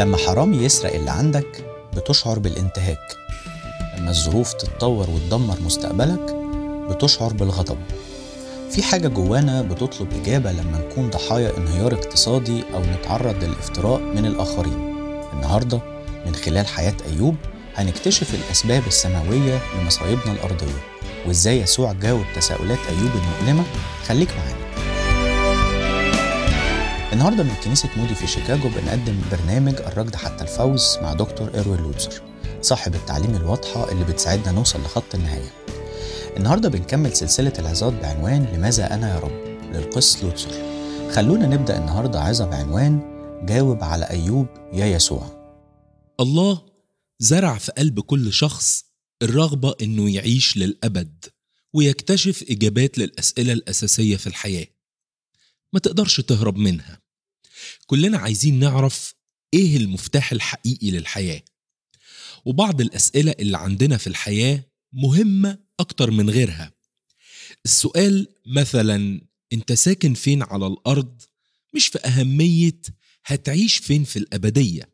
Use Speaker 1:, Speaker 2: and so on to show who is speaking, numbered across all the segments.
Speaker 1: لما حرامي يسرق اللي عندك بتشعر بالانتهاك لما الظروف تتطور وتدمر مستقبلك بتشعر بالغضب في حاجة جوانا بتطلب إجابة لما نكون ضحايا انهيار اقتصادي أو نتعرض للافتراء من الآخرين النهاردة من خلال حياة أيوب هنكتشف الأسباب السماوية لمصايبنا الأرضية وإزاي يسوع جاوب تساؤلات أيوب المؤلمة خليك معانا النهارده من كنيسة مودي في شيكاغو بنقدم برنامج الركض حتى الفوز مع دكتور إيروين لوتسر صاحب التعليم الواضحة اللي بتساعدنا نوصل لخط النهاية النهارده بنكمل سلسلة العظات بعنوان لماذا أنا يا رب للقس لوتسر خلونا نبدأ النهارده عظة بعنوان جاوب على أيوب يا يسوع
Speaker 2: الله زرع في قلب كل شخص الرغبة إنه يعيش للأبد ويكتشف إجابات للأسئلة الأساسية في الحياة ما تقدرش تهرب منها كلنا عايزين نعرف إيه المفتاح الحقيقي للحياة وبعض الأسئلة اللي عندنا في الحياة مهمة أكتر من غيرها السؤال مثلا أنت ساكن فين على الأرض مش في أهمية هتعيش فين في الأبدية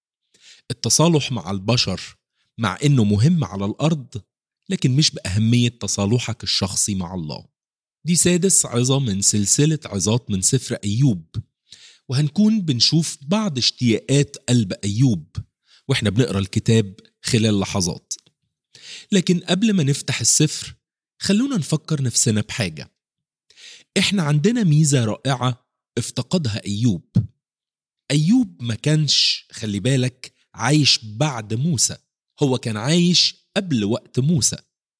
Speaker 2: التصالح مع البشر مع انه مهم على الارض لكن مش باهميه تصالحك الشخصي مع الله دي سادس عظه من سلسله عظات من سفر ايوب وهنكون بنشوف بعض اشتياقات قلب ايوب واحنا بنقرا الكتاب خلال لحظات لكن قبل ما نفتح السفر خلونا نفكر نفسنا بحاجه احنا عندنا ميزه رائعه افتقدها ايوب ايوب ما كانش خلي بالك عايش بعد موسى هو كان عايش قبل وقت موسى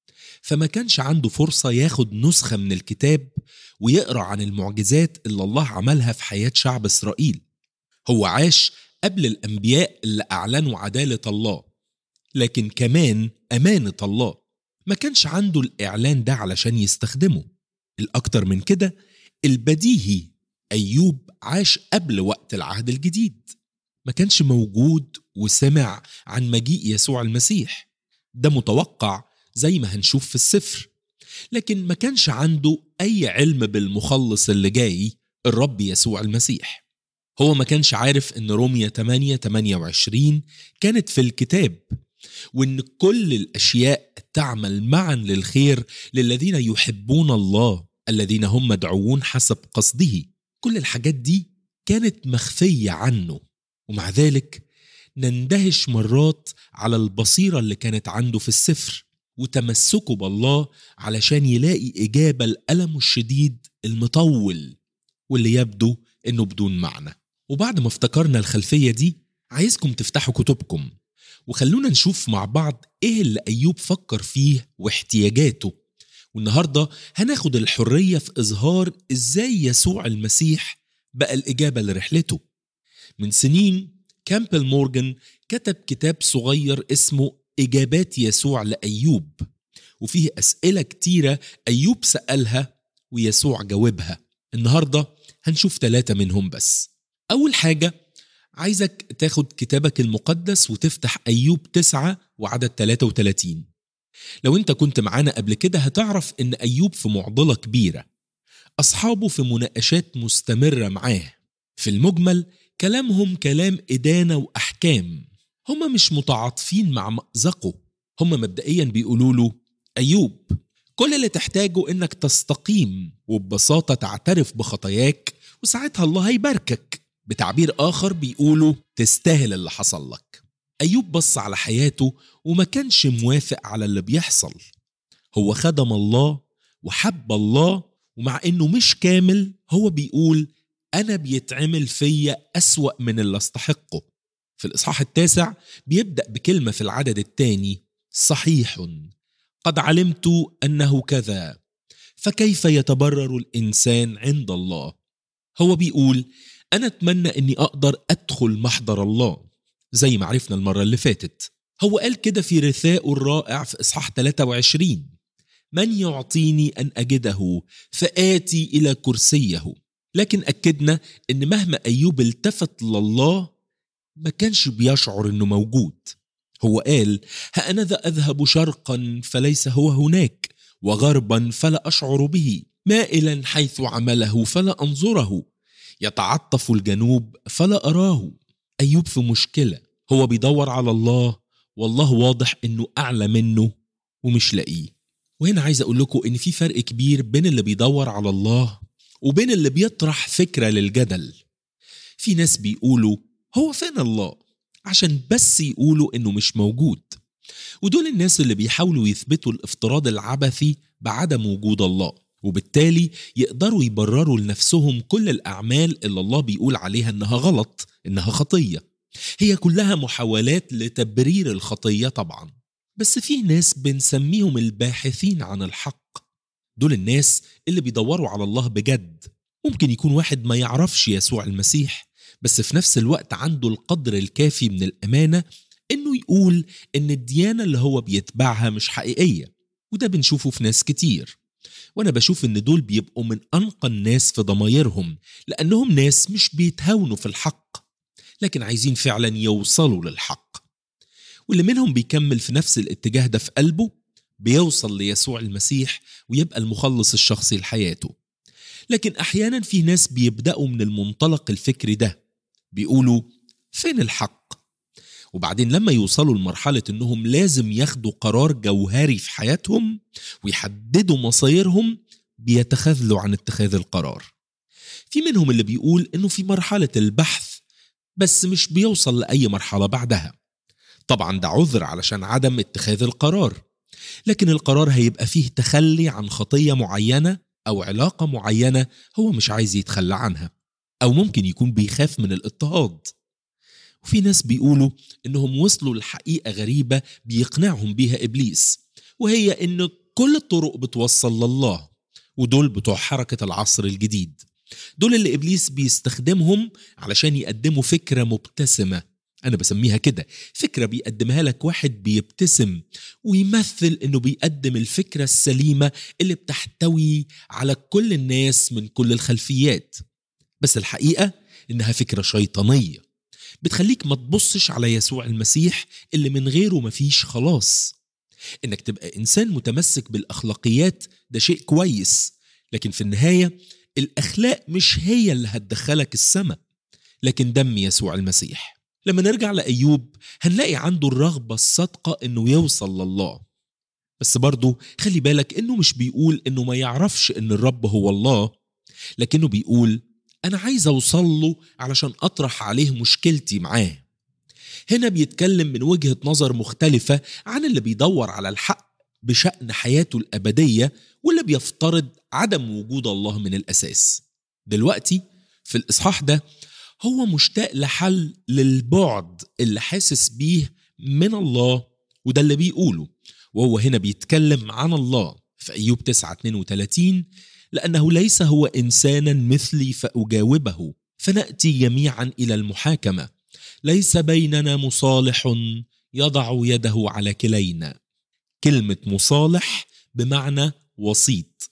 Speaker 2: فما كانش عنده فرصة ياخد نسخة من الكتاب ويقرأ عن المعجزات اللي الله عملها في حياة شعب إسرائيل هو عاش قبل الأنبياء اللي أعلنوا عدالة الله لكن كمان أمانة الله ما كانش عنده الإعلان ده علشان يستخدمه الأكتر من كده البديهي أيوب عاش قبل وقت العهد الجديد ما كانش موجود وسمع عن مجيء يسوع المسيح ده متوقع زي ما هنشوف في السفر لكن ما كانش عنده أي علم بالمخلص اللي جاي الرب يسوع المسيح هو ما كانش عارف ان رومية 8 28 كانت في الكتاب وان كل الاشياء تعمل معا للخير للذين يحبون الله الذين هم مدعوون حسب قصده كل الحاجات دي كانت مخفية عنه ومع ذلك نندهش مرات على البصيرة اللي كانت عنده في السفر وتمسكه بالله علشان يلاقي إجابة لألمه الشديد المطول واللي يبدو إنه بدون معنى وبعد ما افتكرنا الخلفية دي عايزكم تفتحوا كتبكم وخلونا نشوف مع بعض إيه اللي أيوب فكر فيه واحتياجاته والنهاردة هناخد الحرية في إظهار إزاي يسوع المسيح بقى الإجابة لرحلته من سنين كامبل مورجان كتب كتاب صغير اسمه إجابات يسوع لأيوب وفيه أسئلة كتيرة أيوب سألها ويسوع جاوبها النهاردة هنشوف ثلاثة منهم بس أول حاجة عايزك تاخد كتابك المقدس وتفتح أيوب تسعة وعدد 33 لو انت كنت معانا قبل كده هتعرف ان أيوب في معضلة كبيرة أصحابه في مناقشات مستمرة معاه في المجمل كلامهم كلام إدانة وأحكام هما مش متعاطفين مع مأزقه هما مبدئيا بيقولوا له أيوب كل اللي تحتاجه إنك تستقيم وببساطة تعترف بخطاياك وساعتها الله هيباركك بتعبير آخر بيقولوا تستاهل اللي حصل لك أيوب بص على حياته وما كانش موافق على اللي بيحصل هو خدم الله وحب الله ومع إنه مش كامل هو بيقول أنا بيتعمل فيا أسوأ من اللي استحقه في الإصحاح التاسع بيبدأ بكلمة في العدد الثاني صحيح قد علمت أنه كذا فكيف يتبرر الإنسان عند الله هو بيقول أنا أتمنى أني أقدر أدخل محضر الله زي ما عرفنا المرة اللي فاتت هو قال كده في رثاء الرائع في إصحاح 23 من يعطيني أن أجده فآتي إلى كرسيه لكن أكدنا إن مهما أيوب التفت لله ما كانش بيشعر إنه موجود هو قال هأنذا أذهب شرقا فليس هو هناك وغربا فلا أشعر به مائلا حيث عمله فلا أنظره يتعطف الجنوب فلا أراه أيوب في مشكلة هو بيدور على الله والله واضح إنه أعلى منه ومش لاقيه وهنا عايز أقول لكم إن في فرق كبير بين اللي بيدور على الله وبين اللي بيطرح فكرة للجدل في ناس بيقولوا هو فين الله عشان بس يقولوا إنه مش موجود ودول الناس اللي بيحاولوا يثبتوا الافتراض العبثي بعدم وجود الله وبالتالي يقدروا يبرروا لنفسهم كل الأعمال اللي الله بيقول عليها إنها غلط إنها خطية هي كلها محاولات لتبرير الخطية طبعا بس في ناس بنسميهم الباحثين عن الحق دول الناس اللي بيدوروا على الله بجد ممكن يكون واحد ما يعرفش يسوع المسيح بس في نفس الوقت عنده القدر الكافي من الأمانة إنه يقول إن الديانة اللي هو بيتبعها مش حقيقية وده بنشوفه في ناس كتير وأنا بشوف إن دول بيبقوا من أنقى الناس في ضمايرهم لأنهم ناس مش بيتهاونوا في الحق لكن عايزين فعلا يوصلوا للحق واللي منهم بيكمل في نفس الاتجاه ده في قلبه بيوصل ليسوع المسيح ويبقى المخلص الشخصي لحياته لكن احيانا في ناس بيبداوا من المنطلق الفكري ده بيقولوا فين الحق وبعدين لما يوصلوا لمرحلة انهم لازم ياخدوا قرار جوهري في حياتهم ويحددوا مصيرهم بيتخاذلوا عن اتخاذ القرار في منهم اللي بيقول انه في مرحلة البحث بس مش بيوصل لأي مرحلة بعدها طبعا ده عذر علشان عدم اتخاذ القرار لكن القرار هيبقى فيه تخلي عن خطية معينة أو علاقة معينة هو مش عايز يتخلى عنها أو ممكن يكون بيخاف من الاضطهاد وفي ناس بيقولوا إنهم وصلوا لحقيقة غريبة بيقنعهم بيها إبليس وهي إن كل الطرق بتوصل لله ودول بتوع حركة العصر الجديد دول اللي إبليس بيستخدمهم علشان يقدموا فكرة مبتسمة أنا بسميها كده فكرة بيقدمها لك واحد بيبتسم ويمثل إنه بيقدم الفكرة السليمة اللي بتحتوي على كل الناس من كل الخلفيات بس الحقيقة إنها فكرة شيطانية بتخليك ما تبصش على يسوع المسيح اللي من غيره مفيش خلاص إنك تبقى إنسان متمسك بالأخلاقيات ده شيء كويس لكن في النهاية الأخلاق مش هي اللي هتدخلك السماء لكن دم يسوع المسيح لما نرجع لأيوب هنلاقي عنده الرغبة الصادقة إنه يوصل لله بس برضه خلي بالك إنه مش بيقول إنه ما يعرفش إن الرب هو الله لكنه بيقول أنا عايز أوصل له علشان أطرح عليه مشكلتي معاه هنا بيتكلم من وجهة نظر مختلفة عن اللي بيدور على الحق بشأن حياته الأبدية واللي بيفترض عدم وجود الله من الأساس دلوقتي في الإصحاح ده هو مشتاق لحل للبعد اللي حاسس بيه من الله وده اللي بيقوله وهو هنا بيتكلم عن الله في أيوب 9 32 لأنه ليس هو إنسانا مثلي فأجاوبه فنأتي جميعا إلى المحاكمة ليس بيننا مصالح يضع يده على كلينا كلمة مصالح بمعنى وسيط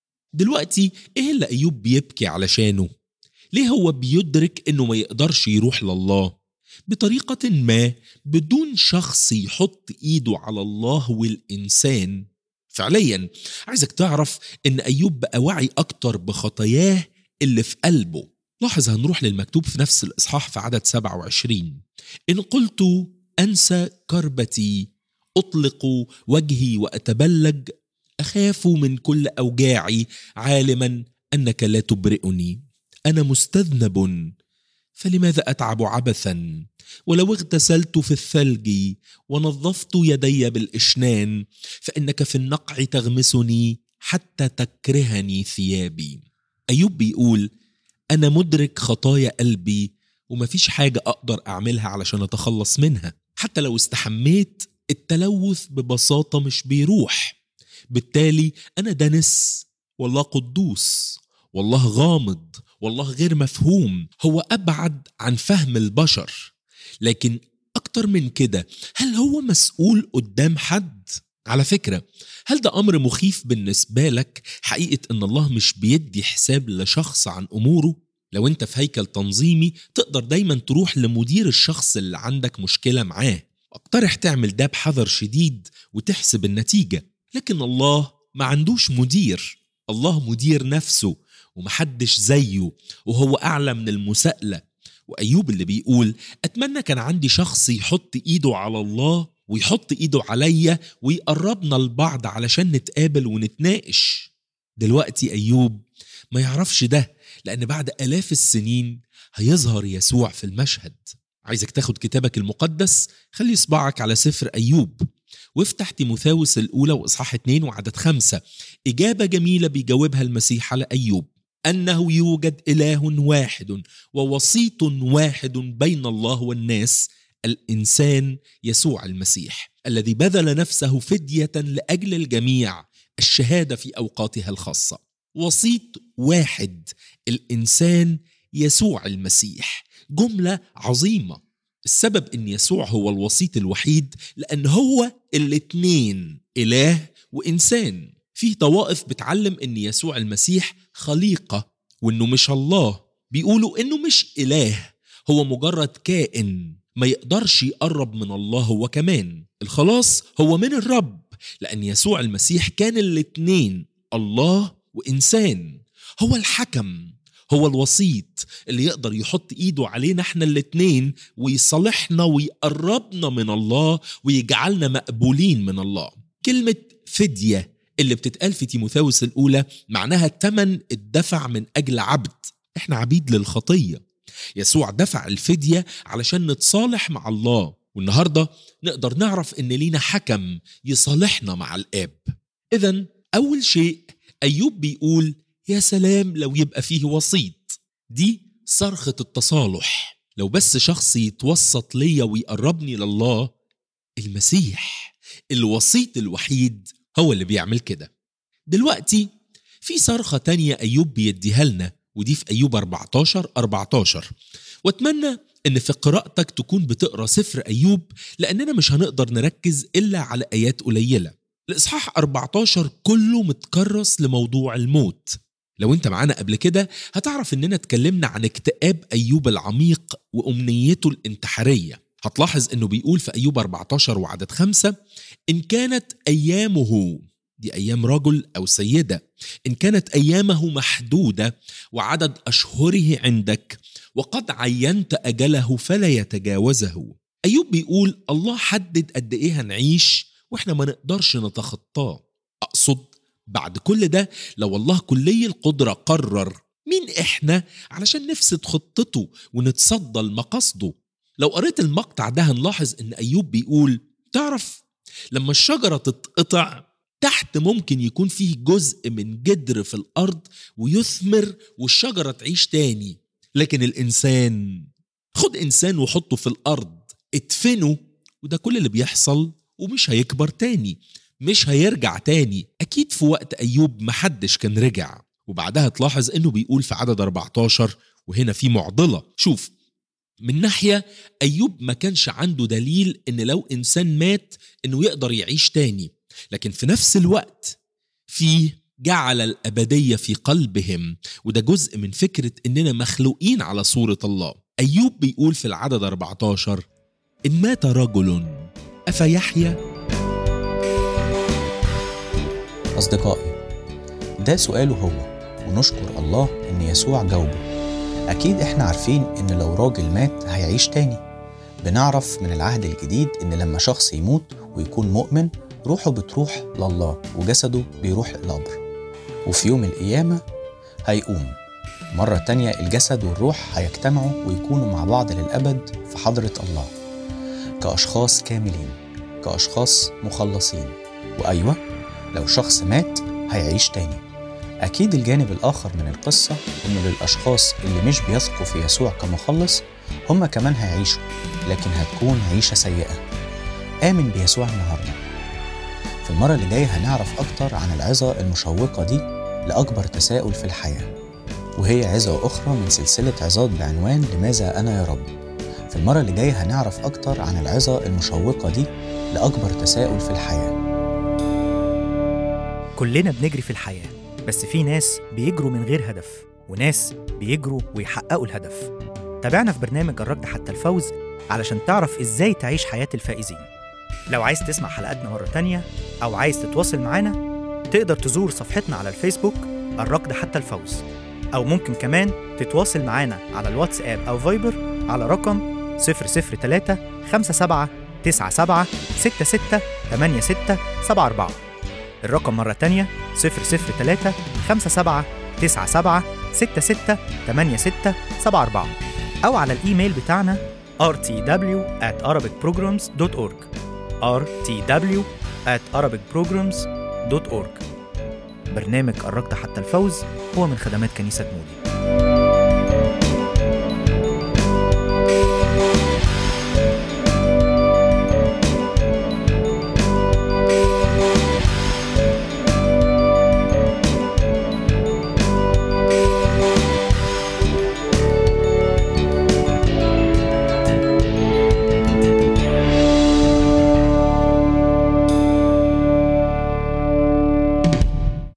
Speaker 2: دلوقتي ايه اللي ايوب بيبكي علشانه ليه هو بيدرك انه ما يقدرش يروح لله بطريقة ما بدون شخص يحط ايده على الله والانسان فعليا عايزك تعرف ان ايوب بقى واعي اكتر بخطاياه اللي في قلبه لاحظ هنروح للمكتوب في نفس الاصحاح في عدد 27 ان قلت انسى كربتي اطلق وجهي واتبلج اخاف من كل اوجاعي عالما انك لا تبرئني انا مستذنب فلماذا اتعب عبثا ولو اغتسلت في الثلج ونظفت يدي بالاشنان فانك في النقع تغمسني حتى تكرهني ثيابي ايوب بيقول انا مدرك خطايا قلبي ومفيش حاجه اقدر اعملها علشان اتخلص منها حتى لو استحميت التلوث ببساطه مش بيروح بالتالي انا دنس والله قدوس والله غامض والله غير مفهوم هو ابعد عن فهم البشر لكن اكتر من كده هل هو مسؤول قدام حد على فكره هل ده امر مخيف بالنسبه لك حقيقه ان الله مش بيدي حساب لشخص عن اموره لو انت في هيكل تنظيمي تقدر دايما تروح لمدير الشخص اللي عندك مشكله معاه اقترح تعمل ده بحذر شديد وتحسب النتيجه لكن الله ما عندوش مدير الله مدير نفسه ومحدش زيه وهو أعلى من المساءلة وأيوب اللي بيقول أتمنى كان عندي شخص يحط إيده على الله ويحط إيده عليا ويقربنا لبعض علشان نتقابل ونتناقش دلوقتي أيوب ما يعرفش ده لأن بعد آلاف السنين هيظهر يسوع في المشهد عايزك تاخد كتابك المقدس خلي صباعك على سفر أيوب وافتح تيموثاوس الأولى وإصحاح اتنين وعدد خمسة إجابة جميلة بيجاوبها المسيح على أيوب أنه يوجد إله واحد ووسيط واحد بين الله والناس الإنسان يسوع المسيح الذي بذل نفسه فدية لأجل الجميع الشهادة في أوقاتها الخاصة وسيط واحد الإنسان يسوع المسيح جملة عظيمة السبب ان يسوع هو الوسيط الوحيد لان هو الاتنين اله وانسان في طوائف بتعلم ان يسوع المسيح خليقه وانه مش الله بيقولوا انه مش اله هو مجرد كائن ما يقدرش يقرب من الله هو كمان الخلاص هو من الرب لان يسوع المسيح كان الاتنين الله وانسان هو الحكم هو الوسيط اللي يقدر يحط ايده علينا احنا الاتنين ويصالحنا ويقربنا من الله ويجعلنا مقبولين من الله كلمة فدية اللي بتتقال في تيموثاوس الأولى معناها التمن الدفع من أجل عبد احنا عبيد للخطية يسوع دفع الفدية علشان نتصالح مع الله والنهاردة نقدر نعرف ان لينا حكم يصالحنا مع الآب إذا أول شيء أيوب بيقول يا سلام لو يبقى فيه وسيط دي صرخة التصالح لو بس شخص يتوسط ليا ويقربني لله المسيح الوسيط الوحيد هو اللي بيعمل كده دلوقتي في صرخة تانية أيوب بيديها لنا ودي في أيوب 14 14 واتمنى ان في قراءتك تكون بتقرا سفر ايوب لاننا مش هنقدر نركز الا على ايات قليله الاصحاح 14 كله متكرس لموضوع الموت لو انت معانا قبل كده هتعرف اننا اتكلمنا عن اكتئاب ايوب العميق وامنيته الانتحاريه هتلاحظ انه بيقول في ايوب 14 وعدد خمسة ان كانت ايامه دي ايام رجل او سيده ان كانت ايامه محدوده وعدد اشهره عندك وقد عينت اجله فلا يتجاوزه ايوب بيقول الله حدد قد ايه هنعيش واحنا ما نقدرش نتخطاه اقصد بعد كل ده لو الله كلي القدرة قرر مين إحنا علشان نفسد خطته ونتصدى لمقاصده لو قريت المقطع ده هنلاحظ إن أيوب بيقول تعرف لما الشجرة تتقطع تحت ممكن يكون فيه جزء من جدر في الأرض ويثمر والشجرة تعيش تاني لكن الإنسان خد إنسان وحطه في الأرض ادفنه وده كل اللي بيحصل ومش هيكبر تاني مش هيرجع تاني أكيد في وقت أيوب محدش كان رجع وبعدها تلاحظ إنه بيقول في عدد 14 وهنا في معضلة شوف من ناحية أيوب ما كانش عنده دليل إن لو إنسان مات إنه يقدر يعيش تاني لكن في نفس الوقت في جعل الأبدية في قلبهم وده جزء من فكرة إننا مخلوقين على صورة الله أيوب بيقول في العدد 14 إن مات رجل أفيحيا
Speaker 1: أصدقائي ده سؤاله هو ونشكر الله إن يسوع جاوبه أكيد إحنا عارفين إن لو راجل مات هيعيش تاني بنعرف من العهد الجديد إن لما شخص يموت ويكون مؤمن روحه بتروح لله وجسده بيروح القبر وفي يوم القيامة هيقوم مرة تانية الجسد والروح هيجتمعوا ويكونوا مع بعض للأبد في حضرة الله كأشخاص كاملين كأشخاص مخلصين وأيوة لو شخص مات هيعيش تاني أكيد الجانب الآخر من القصة إنه للأشخاص اللي مش بيثقوا في يسوع كمخلص هم كمان هيعيشوا لكن هتكون عيشة سيئة آمن بيسوع النهاردة في المرة اللي جاية هنعرف أكتر عن العظة المشوقة دي لأكبر تساؤل في الحياة وهي عظة أخرى من سلسلة عظات بعنوان لماذا أنا يا رب في المرة اللي جاية هنعرف أكتر عن العظة المشوقة دي لأكبر تساؤل في الحياة
Speaker 3: كلنا بنجري في الحياة بس في ناس بيجروا من غير هدف وناس بيجروا ويحققوا الهدف تابعنا في برنامج الركض حتى الفوز علشان تعرف ازاي تعيش حياة الفائزين لو عايز تسمع حلقاتنا مرة تانية أو عايز تتواصل معانا تقدر تزور صفحتنا على الفيسبوك الركض حتى الفوز أو ممكن كمان تتواصل معانا على الواتساب أو فايبر على رقم 003 57 97 66 86 74 الرقم مرة تانية 003 57 97 66 86 74 أو على الإيميل بتاعنا rtw at arabicprograms.org rtw at arabicprograms.org برنامج قربت حتى الفوز هو من خدمات كنيسة مودي